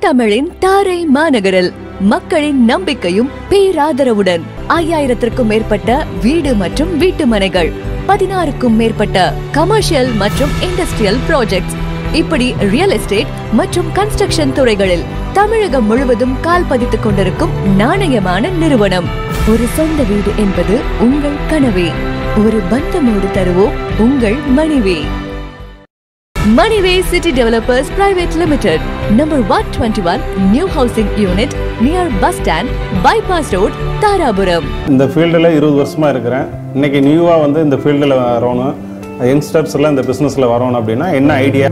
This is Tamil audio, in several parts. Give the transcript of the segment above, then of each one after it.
தமிழின் தாரை மாநகரில் மக்களின் நம்பிக்கையும் பேராதரவுடன் ஐயாயிரத்திற்கும் மேற்பட்ட வீடு மற்றும் வீட்டு மனைகள் பதினாறுக்கும் மேற்பட்ட கமர்ஷியல் மற்றும் இண்டஸ்ட்ரியல் ப்ராஜெக்ட்ஸ் இப்படி ரியல் எஸ்டேட் மற்றும் கன்ஸ்ட்ரக்ஷன் துறைகளில் தமிழகம் முழுவதும் கால் பதித்துக் கொண்டிருக்கும் நாணயமான நிறுவனம் ஒரு சொந்த வீடு என்பது உங்கள் கனவே ஒரு பந்தமோடு தருவோம் உங்கள் மனைவி Moneyway City Developers Private Limited, number 121, New Housing Unit, near bus stand, Bypass Road, Tarapuram. இந்த ஃபீல்டில் இருபது வருஷமாக இருக்கிறேன் இன்றைக்கி நியூவாக வந்து இந்த ஃபீல்டில் வரணும் யங்ஸ்டர்ஸ் எல்லாம் இந்த பிஸ்னஸில் வரணும் அப்படின்னா என்ன ஐடியா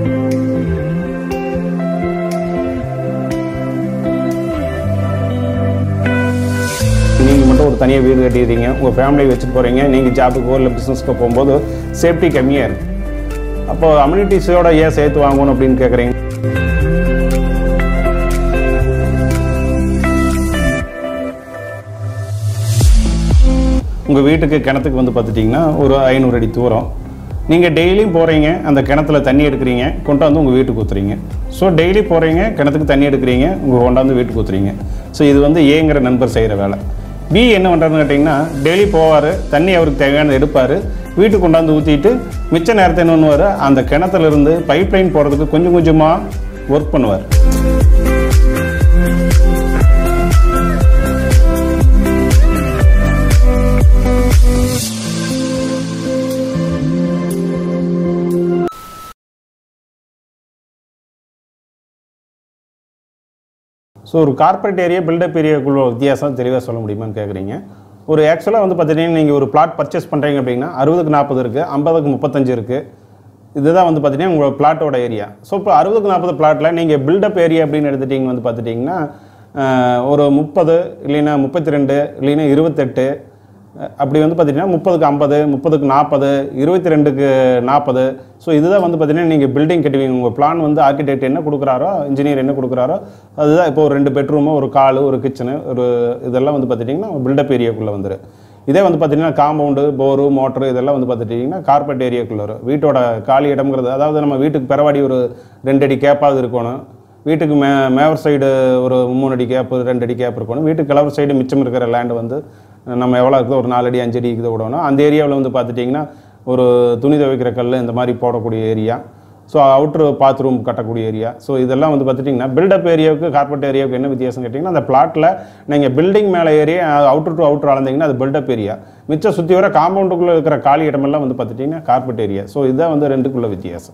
நீங்கள் மட்டும் ஒரு தனியாக வீடு கட்டிடுறீங்க உங்கள் ஃபேமிலி வச்சுட்டு போகிறீங்க நீங்கள் ஜாபுக்கோ இல்லை பிஸ்னஸ்க்கோ போகும்போது சேஃப்டி கம்மியாக இருக்குது அப்போது அம்யூனிட்டிஸோட ஏன் சேர்த்து வாங்கணும் அப்படின்னு கேட்குறீங்க உங்கள் வீட்டுக்கு கிணத்துக்கு வந்து பார்த்துட்டிங்கன்னா ஒரு ஐநூறு அடி தூரம் நீங்கள் டெய்லியும் போகிறீங்க அந்த கிணத்துல தண்ணி எடுக்கிறீங்க கொண்டாந்து உங்கள் வீட்டுக்கு ஊற்றுறீங்க ஸோ டெய்லி போகிறீங்க கிணத்துக்கு தண்ணி எடுக்கிறீங்க உங்கள் கொண்டாந்து வீட்டுக்கு ஊற்றுறீங்க ஸோ இது வந்து ஏங்கிற நண்பர் செய்கிற வேலை பி என்ன பண்ணுறதுன்னு கேட்டிங்கன்னா டெய்லி போவார் தண்ணி அவருக்கு தேவையானது எடுப்பார் வீட்டுக்கு கொண்டாந்து ஊற்றிட்டு மிச்ச நேரத்தை என்ன பண்ணுவார் அந்த கிணத்துல இருந்து பைப் லைன் போகிறதுக்கு கொஞ்சம் கொஞ்சமாக ஒர்க் பண்ணுவார் ஸோ ஒரு கார்ப்பரேட் ஏரியா பில்டப் ஏரியாக்குள்ள வித்தியாசம் தெளிவாக சொல்ல முடியுமான்னு கேட்குறீங்க ஒரு ஆக்சுவலாக வந்து பார்த்தீங்கன்னா நீங்கள் ஒரு பிளாட் பர்ச்சேஸ் பண்ணுறீங்க அப்படின்னா அறுபதுக்கு நாற்பது இருக்குது ஐம்பதுக்கு முப்பத்தஞ்சு இருக்குது இதுதான் வந்து பார்த்தீங்கன்னா உங்களோட பிளாட்டோட ஏரியா ஸோ இப்போ அறுபதுக்கு நாற்பது பிளாட்டில் நீங்கள் பில்டப் ஏரியா அப்படின்னு எடுத்துட்டீங்க வந்து பார்த்துட்டிங்கன்னா ஆஹ், ஒரு முப்பது இல்லைன்னா முப்பத்தி ரெண்டு இல்லைன்னா இருபத்தெட்டு அஹ் அப்படி வந்து பார்த்தீங்கன்னா முப்பதுக்கு ஐம்பது முப்பதுக்கு நாற்பது இருபத்தி ரெண்டுக்கு நாற்பது ஸோ இதுதான் வந்து பார்த்தீங்கன்னா நீங்கள் பில்டிங் கட்டுவீங்க உங்கள் பிளான் வந்து ஆர்கிடெக்ட் என்ன கொடுக்குறாரோ இன்ஜினியர் என்ன கொடுக்குறாரோ அதுதான் இப்போ ஒரு ரெண்டு பெட்ரூமு ஒரு கால் ஒரு கிச்சனு ஒரு இதெல்லாம் வந்து பார்த்துட்டிங்கன்னா பில்டப் ஏரியாக்குள்ளே வந்துடும் இதே வந்து பார்த்தீங்கன்னா காம்பவுண்டு போரு மோட்ரு இதெல்லாம் வந்து பார்த்துட்டிங்கன்னா கார்பெட் ஏரியாக்குள்ளே வரும் வீட்டோட காலி இடம்ங்கிறது அதாவது நம்ம வீட்டுக்கு பிறவாடி ஒரு ரெண்டு அடி கேப்பாவது இருக்கணும் வீட்டுக்கு மே மேவர் சைடு ஒரு மூணு அடி கேப்பு ரெண்டு அடி கேப் இருக்கணும் வீட்டுக்கு கிளவர் சைடு மிச்சம் இருக்கிற லேண்டு வந்து நம்ம எவ்வளோ இருக்குதோ ஒரு நாலு அடி அஞ்சு அடி இது விடணும் அந்த ஏரியாவில் வந்து பார்த்துட்டிங்கன்னா ஒரு துணி துவைக்கிற கல் இந்த மாதிரி போடக்கூடிய ஏரியா ஸோ அவுட்ரு பாத்ரூம் கட்டக்கூடிய ஏரியா ஸோ இதெல்லாம் வந்து பார்த்துட்டிங்கன்னா பில்டப் ஏரியாவுக்கு கார்பெட் ஏரியாவுக்கு என்ன வித்தியாசம் கேட்டிங்கன்னா அந்த பிளாட்டில் நீங்கள் பில்டிங் மேலே ஏரியா அவுட்ரு டு அவுட்ரு அளந்தீங்கன்னா அது பில்டப் ஏரியா மிச்சம் சுற்றி வர காம்பவுண்டுக்குள்ளே இருக்கிற காலி இடமெல்லாம் வந்து பார்த்துட்டிங்கன்னா கார்பெட் ஏரியா ஸோ இதுதான் வந்து ரெண்டுக்குள்ள வித்தியாசம்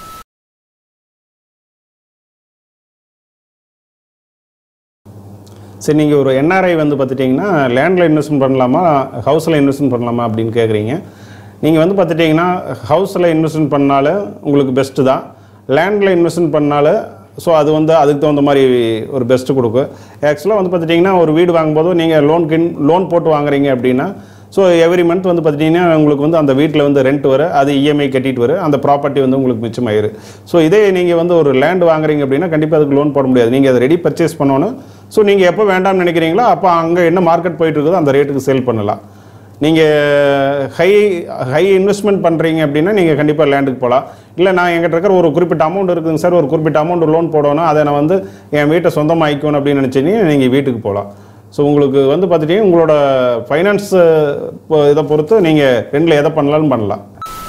சரி நீங்கள் ஒரு என்ஆர்ஐ வந்து பார்த்துட்டிங்கன்னா லேண்டில் இன்வெஸ்ட்மெண்ட் பண்ணலாமா ஹவுஸில் இன்வெஸ்ட்மெண்ட் பண்ணலாமா அப்படின்னு கேட்குறீங்க நீங்கள் வந்து பார்த்துட்டிங்கன்னா ஹவுஸில் இன்வெஸ்ட்மெண்ட் பண்ணாலும் உங்களுக்கு பெஸ்ட்டு தான் லேண்டில் இன்வெஸ்ட்மெண்ட் பண்ணாலும் ஸோ அது வந்து அதுக்கு தகுந்த மாதிரி ஒரு பெஸ்ட்டு கொடுக்கும் ஆக்சுவலாக வந்து பார்த்துட்டிங்கன்னா ஒரு வீடு வாங்கும்போது நீங்கள் லோன் கின் லோன் போட்டு வாங்குறீங்க அப்படின்னா ஸோ எவ்ரி மந்த் வந்து பார்த்துட்டிங்கன்னா உங்களுக்கு வந்து அந்த வீட்டில் வந்து ரெண்ட் வரும் அது இஎம்ஐ கட்டிட்டு வரும் அந்த ப்ராப்பர்ட்டி வந்து உங்களுக்கு மிச்சமாயிரு ஸோ இதே நீங்கள் வந்து ஒரு லேண்ட் வாங்குறீங்க அப்படின்னா கண்டிப்பாக அதுக்கு லோன் போட முடியாது நீங்கள் அதை ரெடி பர்ச்சேஸ் பண்ணணும் ஸோ நீங்கள் எப்போ வேண்டாம்னு நினைக்கிறீங்களோ அப்போ அங்கே என்ன மார்க்கெட் போயிட்டு இருக்குதோ அந்த ரேட்டுக்கு சேல் பண்ணலாம் நீங்கள் ஹை ஹை இன்வெஸ்ட்மெண்ட் பண்ணுறீங்க அப்படின்னா நீங்கள் கண்டிப்பாக லேண்டுக்கு போகலாம் இல்லை நான் எங்கிட்ட இருக்கிற ஒரு குறிப்பிட்ட அமௌண்ட் இருக்குதுங்க சார் ஒரு குறிப்பிட்ட அமௌண்ட் லோன் போடணும் அதை நான் வந்து என் வீட்டை சொந்தமாக்கிக்கணும் அப்படின்னு நினச்சிங்கன்னா நீங்கள் வீட்டுக்கு போகலாம் ஸோ உங்களுக்கு வந்து பார்த்துட்டிங்கன்னா உங்களோட ஃபைனான்ஸ் இதை பொறுத்து நீங்கள் ரெண்டில் எதை பண்ணலாம்னு பண்ணலாம்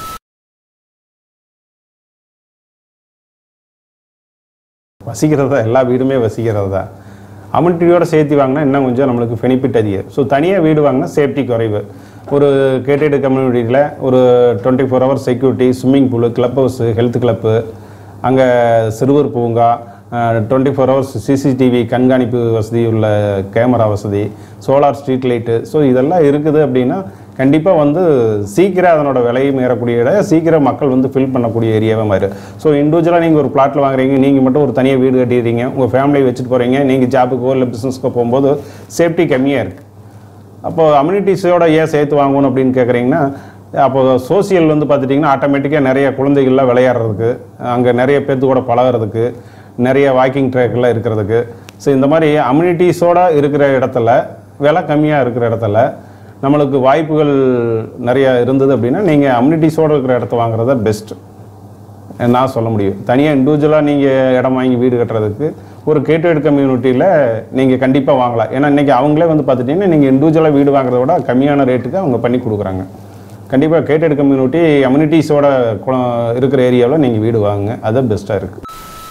வசிக்கிறது தான் எல்லா வீடுமே வசிக்கிறது தான் அமிட்டியோட சேர்த்து வாங்கினா இன்னும் கொஞ்சம் நம்மளுக்கு பெனிஃபிட் அதிகம் ஸோ தனியாக வீடு வாங்கினா சேஃப்டி குறைவு ஒரு கேட்டட் கம்யூனிட்டியில் ஒரு twenty four hour security swimming pool club house health club அங்கே சிறுவர் பூங்கா டுவெண்ட்டி ஃபோர் ஹவர்ஸ் சிசிடிவி கண்காணிப்பு வசதி உள்ள கேமரா வசதி சோலார் ஸ்ட்ரீட் லைட்டு ஸோ இதெல்லாம் இருக்குது அப்படின்னா கண்டிப்பாக வந்து சீக்கிரம் அதனோட விலையும் ஏறக்கூடிய இடம் சீக்கிரம் மக்கள் வந்து ஃபில் பண்ணக்கூடிய ஏரியாவே மாதிரி ஸோ இண்டிவிஜுவலாக நீங்கள் ஒரு பிளாட்டில் வாங்குறீங்க நீங்கள் மட்டும் ஒரு தனியாக வீடு கட்டிடுறீங்க உங்கள் ஃபேமிலியை வச்சுட்டு போகிறீங்க நீங்கள் ஜாபுக்கோ இல்லை பிஸ்னஸ்க்கோ போகும்போது சேஃப்டி கம்மியாக இருக்குது அப்போ அம்யூனிட்டிஸோட ஏன் சேர்த்து வாங்கணும் அப்படின்னு கேட்குறீங்கன்னா அப்போ சோசியல் வந்து பார்த்துட்டிங்கன்னா ஆட்டோமேட்டிக்காக நிறைய குழந்தைகள்லாம் விளையாடுறதுக்கு அங்கே நிறைய பேர்த்து கூட பழகுறதுக்கு நிறைய வாக்கிங் ட்ராக்லாம் இருக்கிறதுக்கு ஸோ இந்த மாதிரி அம்யூனிட்டிஸோட இருக்கிற இடத்துல விலை கம்மியாக இருக்கிற இடத்துல நம்மளுக்கு வாய்ப்புகள் நிறைய இருந்தது அப்படின்னா நீங்கள் அம்யூனிட்டிஸோடு இருக்கிற இடத்த வாங்குறது பெஸ்ட்டு நான் சொல்ல முடியும் தனியாக இண்டிவிஜுவலாக நீங்கள் இடம் வாங்கி வீடு கட்டுறதுக்கு ஒரு கேட்டட் கம்யூனிட்டியில் நீங்கள் கண்டிப்பாக வாங்கலாம் ஏன்னா இன்றைக்கி அவங்களே வந்து பார்த்துட்டிங்கன்னா நீங்கள் இண்டிவிஜுவலாக வீடு வாங்குறத விட கம்மியான ரேட்டுக்கு அவங்க பண்ணி கொடுக்குறாங்க கண்டிப்பாக கேட்டட் கம்யூனிட்டி அம்யூனிட்டிஸோட இருக்கிற ஏரியாவில் நீங்கள் வீடு வாங்குங்க அது பெஸ்ட்டாக இருக்குது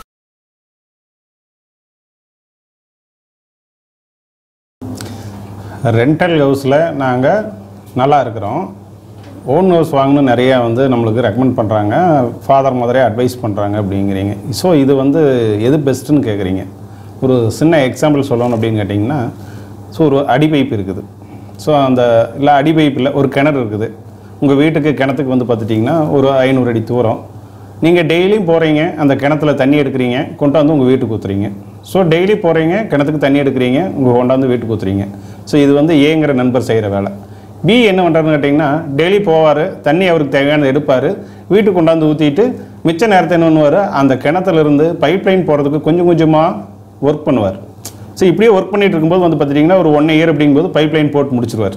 ரெண்டல் ஹவுஸில் நாங்கள் நல்லா இருக்கிறோம் ஓன் ஹவுஸ் வாங்கணும் நிறையா வந்து நம்மளுக்கு ரெக்கமெண்ட் பண்ணுறாங்க ஃபாதர் மதரே அட்வைஸ் பண்ணுறாங்க அப்படிங்கிறீங்க ஸோ இது வந்து எது பெஸ்ட்டுன்னு கேட்குறீங்க ஒரு சின்ன எக்ஸாம்பிள் சொல்லணும் அப்படின்னு கேட்டிங்கன்னா ஸோ ஒரு அடி பைப் இருக்குது ஸோ அந்த இல்லை அடி பைப்பில் ஒரு கிணறு இருக்குது உங்கள் வீட்டுக்கு கிணத்துக்கு வந்து பார்த்துட்டிங்கன்னா ஒரு ஐநூறு அடி தூரம் நீங்கள் டெய்லியும் போகிறீங்க அந்த கிணத்துல தண்ணி எடுக்கிறீங்க கொண்டு வந்து உங்கள் வீட்டுக்கு ஊற்றுறீங்க ஸோ டெய்லி போகிறீங்க கிணத்துக்கு தண்ணி எடுக்கிறீங்க உங்கள் கொண்டாந்து வீட்டுக்கு ஊற்றுறீங்க ஸோ இது வந்து ஏங்கிற நண்பர் செய்கிற வேலை பி என்ன பண்ணுறாருன்னு கேட்டிங்கன்னா டெய்லி போவார் தண்ணி அவருக்கு தேவையானது எடுப்பார் வீட்டுக்கு கொண்டாந்து ஊற்றிட்டு மிச்ச நேரத்தை என்ன பண்ணுவார் அந்த கிணத்துல இருந்து பைப் லைன் போகிறதுக்கு கொஞ்சம் கொஞ்சமாக ஒர்க் பண்ணுவார் ஸோ இப்படியே ஒர்க் பண்ணிட்டு இருக்கும்போது வந்து பார்த்துட்டிங்கன்னா ஒரு ஒன் இயர் அப்படிங்கும்போது பைப் லைன் போட்டு முடிச்சிருவார்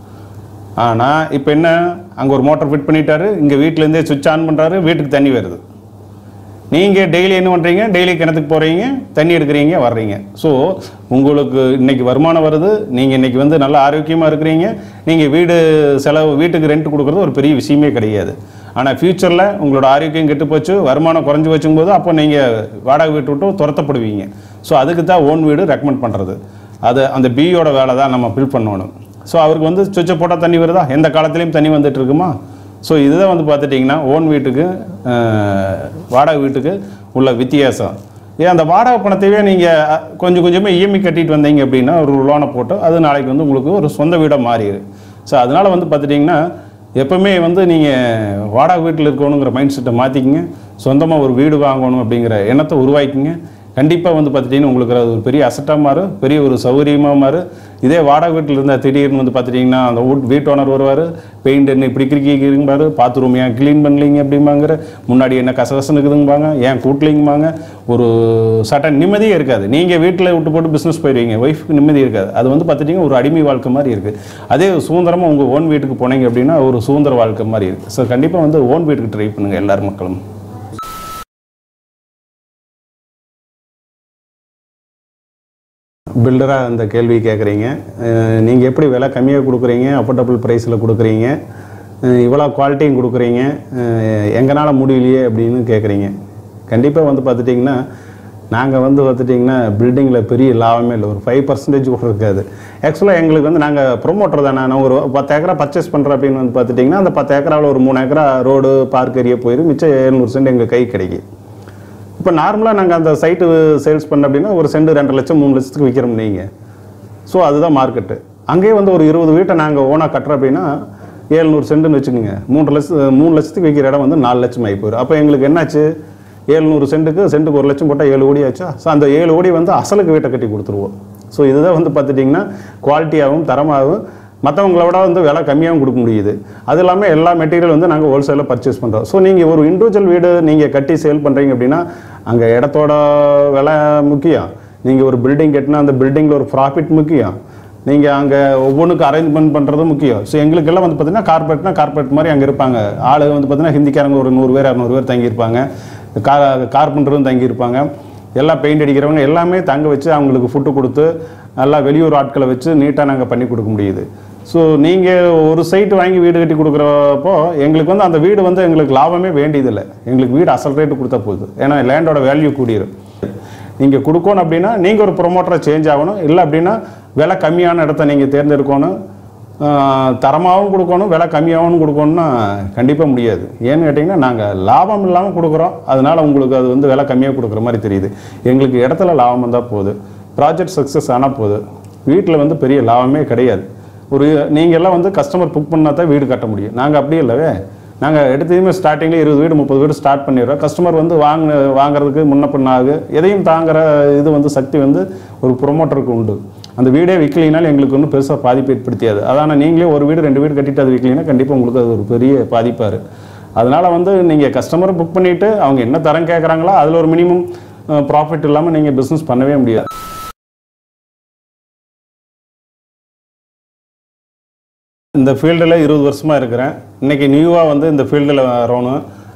ஆனால் இப்போ என்ன அங்கே ஒரு மோட்டர் ஃபிட் பண்ணிட்டாரு இங்கே வீட்டிலேருந்தே சுவிட்ச் ஆன் பண்ணுறாரு வீட்டுக்கு தண்ணி வருது நீங்கள் டெய்லி என்ன பண்ணுறீங்க டெய்லி கிணத்துக்கு போகிறீங்க தண்ணி எடுக்கிறீங்க வர்றீங்க ஸோ உங்களுக்கு இன்னைக்கு வருமானம் வருது நீங்கள் இன்னைக்கு வந்து நல்ல ஆரோக்கியமாக இருக்கிறீங்க நீங்கள் வீடு செலவு வீட்டுக்கு ரெண்ட் கொடுக்குறது ஒரு பெரிய விஷயமே கிடையாது ஆனால் ஃப்யூச்சரில் உங்களோட ஆரோக்கியம் கெட்டு போச்சு வருமானம் குறைஞ்சி வச்சும்போது அப்போ நீங்கள் வாடகை வீட்டு விட்டு துரத்தப்படுவீங்க ஸோ அதுக்கு தான் ஓன் வீடு ரெக்கமெண்ட் பண்ணுறது அது அந்த பியோட வேலை தான் நம்ம ஃபில் பண்ணணும் ஸோ அவருக்கு வந்து சுவிட்சை போட்டால் தண்ணி வருதா எந்த காலத்துலேயும் தண்ணி வந்துட்டு இருக்குமா ஸோ இதுதான் வந்து பார்த்துட்டிங்கன்னா ஓன் வீட்டுக்கு அஹ், வாடகை வீட்டுக்கு உள்ள வித்தியாசம் ஏன் அந்த வாடகை பணத்தையே நீங்கள் கொஞ்சம் கொஞ்சமாக இஎம்ஐ கட்டிட்டு வந்தீங்க அப்படின்னா ஒரு லோனை போட்டு அது நாளைக்கு வந்து உங்களுக்கு ஒரு சொந்த வீடாக மாறிடு ஸோ அதனால் வந்து பார்த்துட்டிங்கன்னா எப்பவுமே வந்து நீங்கள் வாடகை வீட்டில் இருக்கணுங்கிற மைண்ட் செட்டை மாற்றிக்கிங்க சொந்தமாக ஒரு வீடு வாங்கணும் அப்படிங்கிற எண்ணத்தை உருவாக்கிங்க கண்டிப்பாக வந்து பார்த்துட்டிங்கன்னா உங்களுக்கு அது ஒரு பெரிய அசட்டாக மாறும் பெரிய ஒரு சௌகரியமாக மாறும் இதே வாடகை வீட்டில் இருந்தால் திடீர்னு வந்து பார்த்துட்டிங்கன்னா அந்த வீட் வீட்டு ஓனர் வருவார் பெயிண்ட் என்ன இப்படி கிரிக்கிங்பாரு பாத்ரூம் ஏன் க்ளீன் பண்ணலீங்க அப்படிம்பாங்கிற முன்னாடி என்ன கசகசன்னு இருக்குதுங்கபாங்க ஏன் கூட்டலிங்கபாங்க ஒரு சட்டன் நிம்மதியே இருக்காது நீங்கள் வீட்டில் விட்டு போட்டு பிஸ்னஸ் போயிடுவீங்க ஒய்ஃபுக்கு நிம்மதி இருக்காது அது வந்து பார்த்துட்டிங்கன்னா ஒரு அடிமை வாழ்க்கை மாதிரி இருக்குது அதே சுதந்திரமாக உங்கள் ஓன் வீட்டுக்கு போனீங்க அப்படின்னா ஒரு சுதந்திர வாழ்க்கை மாதிரி இருக்குது ஸோ கண்டிப்பாக வந்து ஓன் வீட்டுக்கு ட்ரை பண்ணுங்கள் எல்லார் மக்களும் பில்டராக அந்த கேள்வி கேட்குறீங்க நீங்கள் எப்படி விலை கம்மியாக கொடுக்குறீங்க அஃபோர்டபுள் ப்ரைஸில் கொடுக்குறீங்க அஹ் இவ்வளோ குவாலிட்டியும் கொடுக்குறீங்க எங்களால் முடியலையே அப்படின்னு கேட்குறீங்க கண்டிப்பாக வந்து பார்த்துட்டிங்கன்னா நாங்கள் வந்து பார்த்துட்டிங்கன்னா பில்டிங்கில் பெரிய லாபமே இல்லை ஒரு ஃபைவ் பர்சன்டேஜ் கூட இருக்காது ஆக்சுவலாக எங்களுக்கு வந்து நாங்கள் ப்ரொமோட்டர் தானே நான் ஒரு பத்து ஏக்கரா பர்ச்சேஸ் பண்ணுறேன் அப்படின்னு வந்து பார்த்துட்டிங்கன்னா அந்த பத்து ஏக்கராவில் ஒரு மூணு ஏக்கரா ரோடு பார்க் ஏரியா போயிடும் மிச்சம் எழுநூறு சென்ட் எங்கள் கை கிடைக்கும் இப்போ நார்மலாக நாங்கள் அந்த சைட்டு சேல்ஸ் பண்ண அப்படின்னா ஒரு சென்ட் ரெண்டு லட்சம் மூணு லட்சத்துக்கு விற்கிறோம் நீங்கள் ஸோ அதுதான் மார்க்கெட்டு அங்கேயே வந்து ஒரு இருபது வீட்டை நாங்கள் ஓனாக கட்டுறோம் அப்படின்னா ஏழ்நூறு சென்ட்டுன்னு வச்சுக்கோங்க மூன்று லட்சம் மூணு லட்சத்துக்கு விற்கிற இடம் வந்து நாலு லட்சம் ஆகி போயிடும் அப்போ எங்களுக்கு என்னாச்சு ஏழ்நூறு சென்ட்டுக்கு சென்ட்டுக்கு ஒரு லட்சம் போட்டால் ஏழு கோடி ஆச்சா ஸோ அந்த ஏழு கோடி வந்து அசலுக்கு வீட்டை கட்டி கொடுத்துருவோம் ஸோ இதுதான் வந்து பார்த்துட்டிங்கன்னா குவாலிட்டியாகவும் தரமாகவும் மற்றவங்கள விட வந்து விலை கம்மியாகவும் கொடுக்க முடியுது அது இல்லாமல் எல்லா மெட்டீரியல் வந்து நாங்கள் ஹோல்சேலில் பர்ச்சேஸ் பண்ணுறோம் ஸோ நீங்கள் ஒரு இண்டிவிஜுவல் வீடு நீங்கள் கட்டி சேல் பண்ணுறீங்க அப்படின்னா அங்கே இடத்தோட விலை முக்கியம் நீங்கள் ஒரு பில்டிங் கட்டினா அந்த பில்டிங்கில் ஒரு ப்ராஃபிட் முக்கியம் நீங்கள் அங்கே ஒவ்வொன்றுக்கும் அரேஞ்ச்மெண்ட் பண்ணுறது முக்கியம் ஸோ எங்களுக்கெல்லாம் வந்து பார்த்தீங்கன்னா கார்பரேட்னா கார்பரேட் மாதிரி அங்கே இருப்பாங்க ஆளு வந்து பார்த்தீங்கன்னா ஹிந்திக்காரங்க ஒரு நூறு பேர் இரநூறு பேர் தங்கியிருப்பாங்க கா கார்பெண்டரும் தங்கியிருப்பாங்க எல்லாம் பெயிண்ட் அடிக்கிறவங்க எல்லாமே தங்க வச்சு அவங்களுக்கு ஃபுட்டு கொடுத்து நல்லா வெளியூர் ஆட்களை வச்சு நீட்டாக நாங்கள் பண்ணி கொடுக்க முடியுது ஸோ நீங்கள் ஒரு சைட்டு வாங்கி வீடு கட்டி கொடுக்குறப்போ எங்களுக்கு வந்து அந்த வீடு வந்து எங்களுக்கு லாபமே வேண்டியதில்லை எங்களுக்கு வீடு அசல் ரேட்டு கொடுத்தா போகுது ஏன்னா லேண்டோட வேல்யூ கூடிரும் நீங்கள் கொடுக்கணும் அப்படின்னா நீங்கள் ஒரு ப்ரொமோட்டரை சேஞ்ச் ஆகணும் இல்லை அப்படின்னா விலை கம்மியான இடத்த நீங்கள் தேர்ந்தெடுக்கணும் ஆஹ் தரமாகவும் கொடுக்கணும் விலை கம்மியாகவும் கொடுக்கணும்னா கண்டிப்பாக முடியாது ஏன்னு கேட்டிங்கன்னா நாங்கள் லாபம் இல்லாமல் கொடுக்குறோம் அதனால் உங்களுக்கு அது வந்து விலை கம்மியாக கொடுக்குற மாதிரி தெரியுது எங்களுக்கு இடத்துல லாபம் வந்தால் போகுது ப்ராஜெக்ட் சக்ஸஸ் ஆனால் போகுது வீட்டில் வந்து பெரிய லாபமே கிடையாது ஒரு நீங்கள் எல்லாம் வந்து கஸ்டமர் புக் பண்ணால் தான் வீடு கட்ட முடியும் நாங்கள் அப்படி இல்லவே நாங்கள் எடுத்ததுமே ஸ்டார்டிங்கில் இருபது வீடு முப்பது வீடு ஸ்டார்ட் பண்ணிடுறோம் கஸ்டமர் வந்து வாங்க வாங்குறதுக்கு முன்ன பின்னாகு எதையும் தாங்குற இது வந்து சக்தி வந்து ஒரு ப்ரொமோட்டருக்கு உண்டு அந்த வீடே விற்கலினாலும் எங்களுக்கு ஒன்றும் பெருசாக பாதிப்பு ஏற்படுத்தியாது அதான நீங்களே ஒரு வீடு ரெண்டு வீடு கட்டிட்டு அது விற்கலினா கண்டிப்பாக உங்களுக்கு அது ஒரு பெரிய பாதிப்பாரு அதனால் வந்து நீங்கள் கஸ்டமரை புக் பண்ணிவிட்டு அவங்க என்ன தரம் கேட்குறாங்களோ அதில் ஒரு மினிமம் ப்ராஃபிட் இல்லாமல் நீங்கள் பிஸ்னஸ் பண்ணவே முடியாது இந்த ஃபீல்டில் இருபது வருஷமாக இருக்கிறேன் இன்றைக்கி நியூவாக வந்து இந்த ஃபீல்டில் வரணும்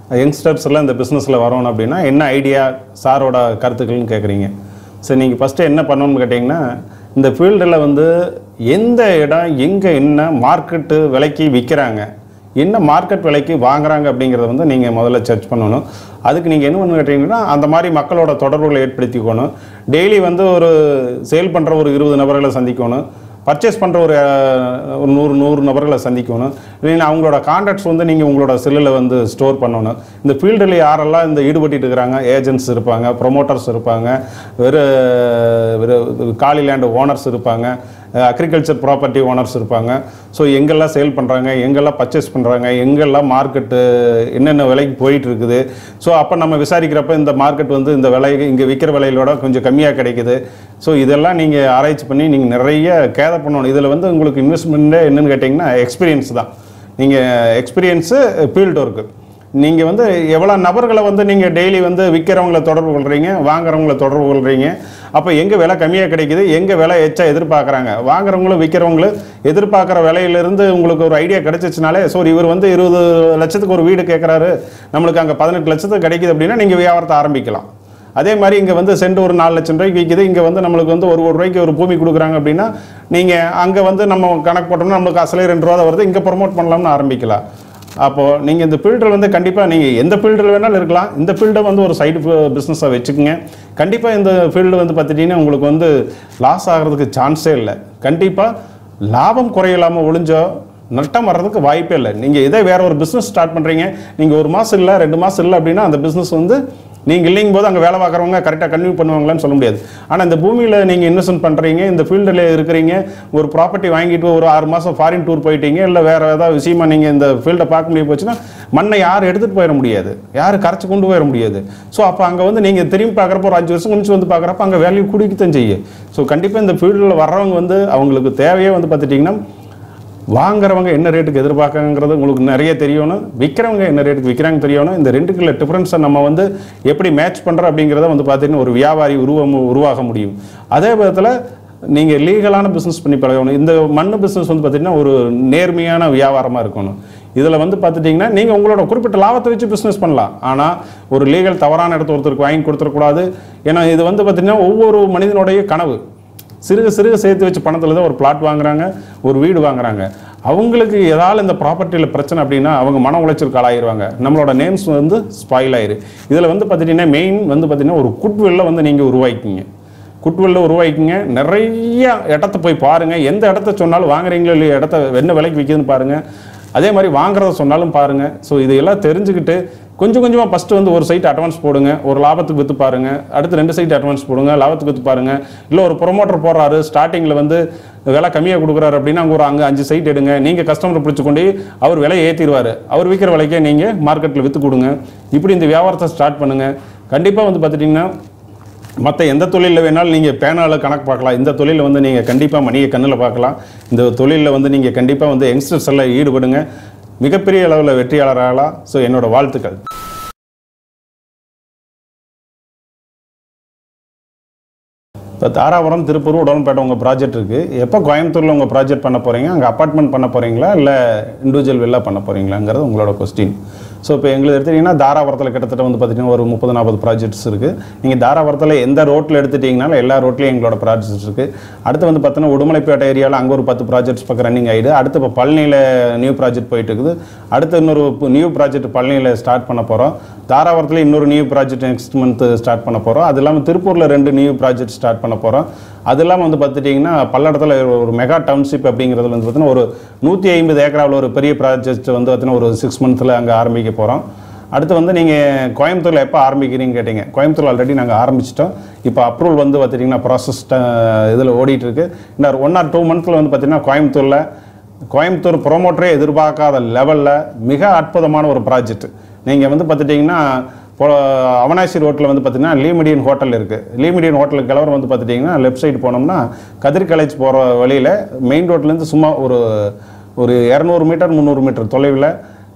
யங்ஸ்டர்ஸ் எல்லாம் இந்த பிஸ்னஸில் வரணும் அப்படின்னா என்ன ஐடியா சாரோட கருத்துக்கள்னு கேட்குறீங்க சரி நீங்கள் ஃபஸ்ட்டு என்ன பண்ணணும்னு கேட்டிங்கன்னா இந்த ஃபீல்டில் வந்து எந்த இடம் எங்கே என்ன மார்க்கெட்டு விலைக்கு விற்கிறாங்க என்ன மார்க்கெட் விலைக்கு வாங்குறாங்க அப்படிங்கிறத வந்து நீங்கள் முதல்ல சர்ச் பண்ணணும் அதுக்கு நீங்கள் என்ன பண்ணு கேட்டிங்கன்னா அந்த மாதிரி மக்களோட தொடர்புகளை ஏற்படுத்திக்கணும் டெய்லி வந்து ஒரு சேல் பண்ணுற ஒரு இருபது நபர்களை சந்திக்கணும் பர்ச்சேஸ் பண்ணுற ஒரு அஹ், ஒரு நூறு நூறு நபர்களை சந்திக்கணும் இல்லைன்னா அவங்களோட கான்டாக்ட்ஸ் வந்து நீங்கள் உங்களோட செல்லில் வந்து ஸ்டோர் பண்ணணும் இந்த ஃபீல்டில் யாரெல்லாம் இந்த ஈடுபட்டு இருக்கிறாங்க ஏஜென்ட்ஸ் இருப்பாங்க ப்ரொமோட்டர்ஸ் இருப்பாங்க வெறு வெறு காலி லேண்ட் ஓனர்ஸ் இருப்பாங்க அக்ரிகல்ச்சர் ப்ராப்பர்ட்டி ஓனர்ஸ் இருப்பாங்க ஸோ எங்கெல்லாம் சேல் பண்ணுறாங்க எங்கெல்லாம் பர்ச்சேஸ் பண்ணுறாங்க எங்கெல்லாம் மார்க்கெட்டு என்னென்ன விலைக்கு போயிட்டு இருக்குது ஸோ அப்போ நம்ம விசாரிக்கிறப்ப இந்த மார்க்கெட் வந்து இந்த விலை இங்கே விற்கிற விலையிலோட கொஞ்சம் கம்மியாக கிடைக்குது ஸோ இதெல்லாம் நீங்கள் ஆராய்ச்சி பண்ணி நீங்கள் நிறைய கேதை பண்ணணும் இதில் வந்து உங்களுக்கு இன்வெஸ்ட்மெண்ட்டே என்னன்னு கேட்டிங்கன்னா எக்ஸ்பீரியன்ஸ் தான் நீங்கள் எக்ஸ்பீரியன்ஸு ஃபீல்டு ஒர்க்கு நீங்கள் வந்து எவ்வளோ நபர்களை வந்து நீங்கள் டெய்லி வந்து விற்கிறவங்கள தொடர்பு கொள்கிறீங்க வாங்குறவங்கள தொடர்பு கொள்கிறீங்க அப்போ எங்கே விலை கம்மியாக கிடைக்குது எங்கே விலை எச்சா எதிர்பார்க்குறாங்க வாங்குறவங்களும் விற்கிறவங்களும் எதிர்பார்க்குற விலையிலிருந்து உங்களுக்கு ஒரு ஐடியா கிடைச்சிச்சுனாலே ஸோ இவர் வந்து இருபது லட்சத்துக்கு ஒரு வீடு கேட்குறாரு நம்மளுக்கு அங்கே பதினெட்டு லட்சத்துக்கு கிடைக்குது அப்படின்னா நீங்கள் வியாபாரத்தை ஆரம்பிக்கலாம் அதே மாதிரி இங்கே வந்து சென்ட் ஒரு நாலு லட்சம் ரூபாய்க்கு விற்கிது இங்கே வந்து நம்மளுக்கு வந்து ஒரு ஒரு ரூபாய்க்கு ஒரு பூமி கொடுக்குறாங்க அப்படின்னா நீங்கள் அங்கே வந்து நம்ம கணக்கு போட்டோம்னா நம்மளுக்கு அசலே ரெண்டு ரூபா தான் வருது இங்கே ப்ரொமோட் பண்ணலாம்னு ஆரம்பிக்கலாம் அப்போது நீங்கள் இந்த ஃபீல்டில் வந்து கண்டிப்பாக நீங்கள் எந்த ஃபீல்டில் வேணாலும் இருக்கலாம் இந்த ஃபீல்டை வந்து ஒரு சைடு பிஸ்னஸாக வச்சுக்கோங்க கண்டிப்பாக இந்த ஃபீல்டு வந்து பார்த்துட்டிங்கன்னா உங்களுக்கு வந்து லாஸ் ஆகிறதுக்கு சான்ஸே இல்லை கண்டிப்பாக லாபம் குறையலாமல் ஒழிஞ்சோ நட்டம் வர்றதுக்கு வாய்ப்பே இல்லை நீங்கள் இதே வேற ஒரு பிஸ்னஸ் ஸ்டார்ட் பண்ணுறீங்க நீங்கள் ஒரு மாதம் இல்லை ரெண்டு மாதம் இல்லை அப்படின்னா அந்த பிஸ்னஸ் வந்து நீங்கள் இல்லைங்கும் போது அங்கே வேலை பார்க்குறவங்க கரெக்டாக கன்வியூ பண்ணுவாங்களான்னு சொல்ல முடியாது ஆனால் இந்த பூமியில் நீங்கள் இன்வெஸ்ட்மெண்ட் பண்ணுறீங்க இந்த ஃபீல்டில் இருக்கிறீங்க ஒரு ப்ராப்பர்ட்டி வாங்கிட்டு ஒரு ஆறு மாதம் ஃபாரின் டூர் போயிட்டீங்க இல்லை வேறு ஏதாவது விஷயமா நீங்கள் இந்த ஃபீல்டை பார்க்க முடிய போச்சுன்னா மண்ணை யாரும் எடுத்துகிட்டு போயிட முடியாது யாரும் கரைச்சி கொண்டு போயிட முடியாது ஸோ அப்போ அங்கே வந்து நீங்கள் திரும்பி பார்க்குறப்ப ஒரு அஞ்சு வருஷம் கழிச்சு வந்து பார்க்குறப்ப அங்கே வேல்யூ குடிக்கத்தான் செய்யும் ஸோ கண்டிப்பாக இந்த ஃபீல்டில் வர்றவங்க வந்து அவங்களுக்கு தேவையே வந்து பார்த்துட்டிங்கன்னா வாங்குறவங்க என்ன ரேட்டுக்கு எதிர்பார்க்கங்கிறது உங்களுக்கு நிறைய தெரியணும் விற்கிறவங்க என்ன ரேட்டுக்கு விற்கிறாங்க தெரியணும் இந்த ரெண்டுக்குள்ள டிஃப்ரென்ஸை நம்ம வந்து எப்படி மேட்ச் பண்ணுறோம் அப்படிங்கிறத வந்து பார்த்தீங்கன்னா ஒரு வியாபாரி உருவம் உருவாக முடியும் அதே விதத்தில் நீங்கள் லீகலான பிஸ்னஸ் பண்ணி பழகணும் இந்த மண் பிஸ்னஸ் வந்து பார்த்தீங்கன்னா ஒரு நேர்மையான வியாபாரமாக இருக்கணும் இதில் வந்து பார்த்துட்டிங்கன்னா நீங்கள் உங்களோட குறிப்பிட்ட லாபத்தை வச்சு பிஸ்னஸ் பண்ணலாம் ஆனால் ஒரு லீகல் தவறான இடத்த ஒருத்தருக்கு வாங்கி கொடுத்துடக்கூடாது ஏன்னா இது வந்து பார்த்திங்கன்னா ஒவ்வொரு மனிதனுடைய கனவு சிறுக சிறுக சேர்த்து வச்ச பணத்தில் தான் ஒரு பிளாட் வாங்குறாங்க ஒரு வீடு வாங்குறாங்க அவங்களுக்கு ஏதாவது இந்த ப்ராப்பர்ட்டியில் பிரச்சனை அப்படின்னா அவங்க மன உளைச்சலுக்கு ஆளாயிருவாங்க நம்மளோட நேம்ஸ் வந்து ஸ்பாயில் ஆயிரு இதில் வந்து பார்த்துட்டிங்கன்னா மெயின் வந்து பார்த்திங்கன்னா ஒரு குட்வில்ல வந்து நீங்கள் உருவாக்கிங்க குட்வில்ல உருவாக்கிங்க நிறைய இடத்த போய் பாருங்கள் எந்த இடத்த சொன்னாலும் வாங்குறீங்களோ இல்லையோ இடத்த என்ன விலைக்கு விற்கிதுன்னு பாருங்கள் அதே மாதிரி வாங்குறத சொன்னாலும் பாருங்கள் ஸோ இதையெல்லாம் தெரிஞ்சுக்கிட்டு கொஞ்சம் கொஞ்சமாக ஃபஸ்ட்டு வந்து ஒரு சைட் அட்வான்ஸ் போடுங்க ஒரு லாபத்துக்கு விற்று பாருங்க அடுத்து ரெண்டு சைட் அட்வான்ஸ் போடுங்க லாபத்துக்கு விற்று பாருங்க இல்லை ஒரு ப்ரொமோட்டர் போடுறாரு ஸ்டார்டிங்கில் வந்து விலை கம்மியாக கொடுக்குறாரு அப்படின்னா அங்கே ஒரு அங்கே அஞ்சு சைட் எடுங்க நீங்கள் கஸ்டமரை பிடிச்சி கொண்டு போய் அவர் விலையை ஏற்றிடுவார் அவர் விற்கிற விலைக்கே நீங்கள் மார்க்கெட்டில் விற்று கொடுங்க இப்படி இந்த வியாபாரத்தை ஸ்டார்ட் பண்ணுங்கள் கண்டிப்பாக வந்து பார்த்துட்டிங்கன்னா மற்ற எந்த தொழிலில் வேணாலும் நீங்கள் பேனாவில் கணக்கு பார்க்கலாம் இந்த தொழிலில் வந்து நீங்கள் கண்டிப்பாக மணியை கண்ணில் பார்க்கலாம் இந்த தொழிலில் வந்து நீங்கள் கண்டிப்பாக வந்து யங்ஸ்டர்ஸ் எல்லாம் ஈடுபடுங்க மிகப்பெரிய அளவில் வெற்றியாளராகலாம் ஸோ என்னோட வாழ்த்துக்கள் இப்போ தாராபுரம் திருப்பூர் உடன்பேட்டை உங்கள் ப்ராஜெக்ட் இருக்குது எப்போ கோயம்புத்தூரில் உங்கள் ப்ராஜெக்ட் பண்ண போகிறீங்க அங்கே அப்பார்ட்மெண்ட் பண்ண போகிறீங்களா இல்லை இண்டிவிஜுவல் வில்லா பண்ண போகிறீங்களாங்கிறது உங்களோட கொஸ்டின் ஸோ இப்போ எங்களுக்கு எடுத்துட்டிங்கன்னா தாராபுரத்தில் கிட்டத்தட்ட வந்து பார்த்தீங்கன்னா ஒரு முப்பது நாற்பது ப்ராஜெக்ட்ஸ் இருக்குது நீங்கள் தாராபுரத்தில் எந்த ரோட்டில் எடுத்துட்டிங்கனாலும் எல்லா ரோட்லேயும் எங்களோட ப்ராஜெக்ட்ஸ் இருக்குது அடுத்து வந்து பார்த்தீங்கன்னா உடுமலைப்பேட்டை ஏரியாவில் அங்கே ஒரு பத்து ப்ராஜெக்ட்ஸ் பக்கம் ரன்னிங் ஆகிடு அடுத்து இப்போ பழனியில் நியூ ப்ராஜெக்ட் போயிட்டு இருக்குது அடுத்து இன்னொரு நியூ ப்ராஜெக்ட் பழனியில் ஸ்டார்ட் பண்ண போகிறோம் தாராபுரத்தில் இன்னொரு new project next month start பண்ண போகிறோம் அது இல்லாமல் திருப்பூரில் ரெண்டு நியூ ப்ராஜெக்ட் ஸ்டார்ட் பண்ண போகிறோம் அது இல்லாமல் வந்து பார்த்துட்டிங்கன்னா பல்லடத்தில் ஒரு மெகா டவுன்ஷிப் அப்படிங்கிறதுல வந்து பார்த்தீங்கன்னா ஒரு நூற்றி ஐம்பது ஏக்கராவில் ஒரு பெரிய ப்ராஜெக்ட் வந்து பார்த்தீங்கன்னா ஒரு சிக்ஸ் மந்த்தில் அங்கே ஆரம்பிக்க போகிறோம் அடுத்து வந்து நீங்கள் கோயம்புத்தூரில் எப்போ ஆரம்பிக்கிறீங்க கேட்டீங்க கோயம்புத்தூர் ஆல்ரெடி நாங்கள் ஆரம்பிச்சிட்டோம் இப்போ அப்ரூவல் வந்து பார்த்திங்கன்னா ப்ராசஸ் இதில் ஓடிட்டுருக்கு இன்னும் ஒன் ஆர் டூ மந்த்தில் வந்து பார்த்திங்கன்னா கோயம்புத்தூரில் கோயம்புத்தூர் ப்ரோமோட்டரே எதிர்பார்க்காத லெவலில் மிக அற்புதமான ஒரு ப்ராஜெக்ட் நீங்கள் வந்து பார்த்துட்டிங்கன்னா இப்போ அவனாசி ரோட்டில் வந்து பார்த்தீங்கன்னா லீமிடியன் ஹோட்டல் இருக்குது லீமிடியன் ஹோட்டலுக்கு கிளவர் வந்து பார்த்துட்டிங்கன்னா லெஃப்ட் சைடு போனோம்னா கதிர் காலேஜ் போகிற வழியில் மெயின் ரோட்லேருந்து சும்மா ஒரு ஒரு இரநூறு மீட்டர் முந்நூறு மீட்டர் தொலைவில்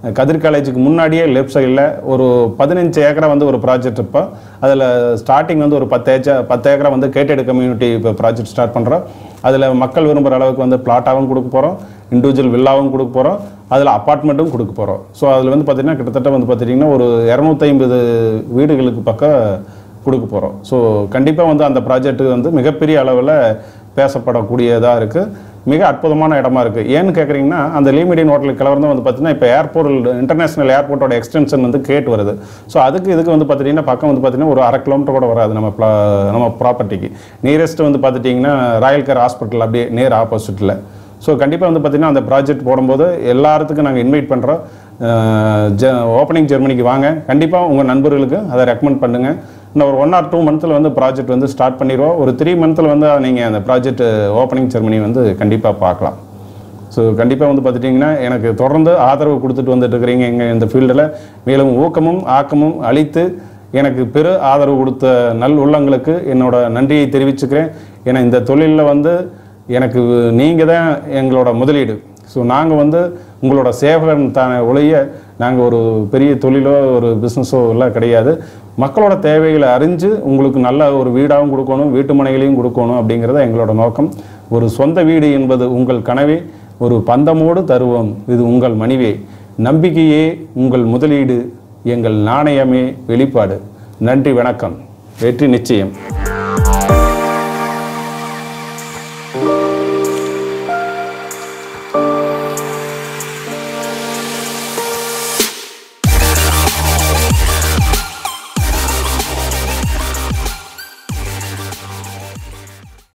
கதிர் காலேஜுக்கு முன்னாடியே லெஃப்ட் சைடில் ஒரு பதினஞ்சு ஏக்கரா வந்து ஒரு ப்ராஜெக்ட் இப்போ அதில் ஸ்டார்டிங் வந்து ஒரு பத்து ஏச்சா பத்து ஏக்கரா வந்து கேட்டட் கம்யூனிட்டி இப்போ ப்ராஜெக்ட் ஸ்டார்ட் பண்ணுறோம் அதில் மக்கள் விரும்புகிற அளவுக்கு வந்து பிளாட்டாகவும் கொடுக்க போகிறோம் இண்டிவிஜுவல் வில்லாவும் கொடுக்க போகிறோம் அதில் அப்பார்ட்மெண்ட்டும் கொடுக்க போகிறோம் ஸோ அதில் வந்து பார்த்திங்கன்னா கிட்டத்தட்ட வந்து பார்த்திங்கன்னா ஒரு இரநூத்தைம்பது வீடுகளுக்கு பக்கம் கொடுக்க போகிறோம் ஸோ கண்டிப்பாக வந்து அந்த ப்ராஜெக்ட் வந்து மிகப்பெரிய அளவில் பேசப்படக்கூடியதாக இருக்குது மிக அற்புதமான இடமா இருக்குது ஏன்னு கேட்குறீங்கன்னா அந்த லீமிடியன் ஹோட்டலுக்கு கிளம்புறது வந்து பார்த்தீங்கன்னா இப்போ ஏர்போர்ட் இன்டர்நேஷனல் ஏர்போர்ட்டோட எக்ஸ்டென்ஷன் வந்து கேட் வருது ஸோ அதுக்கு இதுக்கு வந்து பார்த்தீங்கன்னா பக்கம் வந்து பார்த்தீங்கன்னா ஒரு அரை கிலோமீட்டர் கூட வராது நம்ம pla- நம்ம ப்ராப்பர்ட்டிக்கு நியரஸ்ட் வந்து பார்த்துட்டிங்கன்னா ராயல் கேர் ஹாஸ்பிட்டல் அப்படியே நேர் ஆப்போசிட்டில் ஸோ கண்டிப்பாக வந்து பார்த்தீங்கன்னா அந்த ப்ராஜெக்ட் போடும்போது எல்லாத்துக்கும் நாங்கள் இன்வைட் பண்ணுறோம் ஜ ஓப்பனிங் ஜெர்மனிக்கு வாங்க கண்டிப்பாக உங்கள் நண்பர்களுக்கு அதை ரெக்கமெண்ட் பண்ணுங்கள் இன்னும் ஒரு ஒன் ஆர் டூ மந்த்தில் வந்து ப்ராஜெக்ட் வந்து ஸ்டார்ட் பண்ணிடுவோம் ஒரு த்ரீ மந்த்தில் வந்து நீங்கள் அந்த ப்ராஜெக்ட் ஓப்பனிங் ஜெர்மனி வந்து கண்டிப்பாக பார்க்கலாம் ஸோ கண்டிப்பாக வந்து பார்த்துட்டிங்கன்னா எனக்கு தொடர்ந்து ஆதரவு கொடுத்துட்டு வந்துட்டு இருக்கிறீங்க எங்கள் இந்த ஃபீல்டில் மேலும் ஊக்கமும் ஆக்கமும் அளித்து எனக்கு பெரு ஆதரவு கொடுத்த நல் உள்ளங்களுக்கு என்னோட நன்றியை தெரிவிச்சுக்கிறேன் ஏன்னா இந்த தொழிலில் வந்து எனக்கு நீங்கள் தான் எங்களோட முதலீடு ஸோ நாங்கள் வந்து உங்களோட சேவகன் தானே ஒழிய நாங்கள் ஒரு பெரிய தொழிலோ ஒரு பிஸ்னஸோ எல்லாம் கிடையாது மக்களோட தேவைகளை அறிஞ்சு உங்களுக்கு நல்ல ஒரு வீடாகவும் கொடுக்கணும் வீட்டு மனைகளையும் கொடுக்கணும் அப்படிங்கிறத எங்களோட நோக்கம் ஒரு சொந்த வீடு என்பது உங்கள் கனவே ஒரு பந்தமோடு தருவோம் இது உங்கள் மணிவே நம்பிக்கையே உங்கள் முதலீடு எங்கள் நாணயமே வெளிப்பாடு நன்றி வணக்கம் வெற்றி நிச்சயம்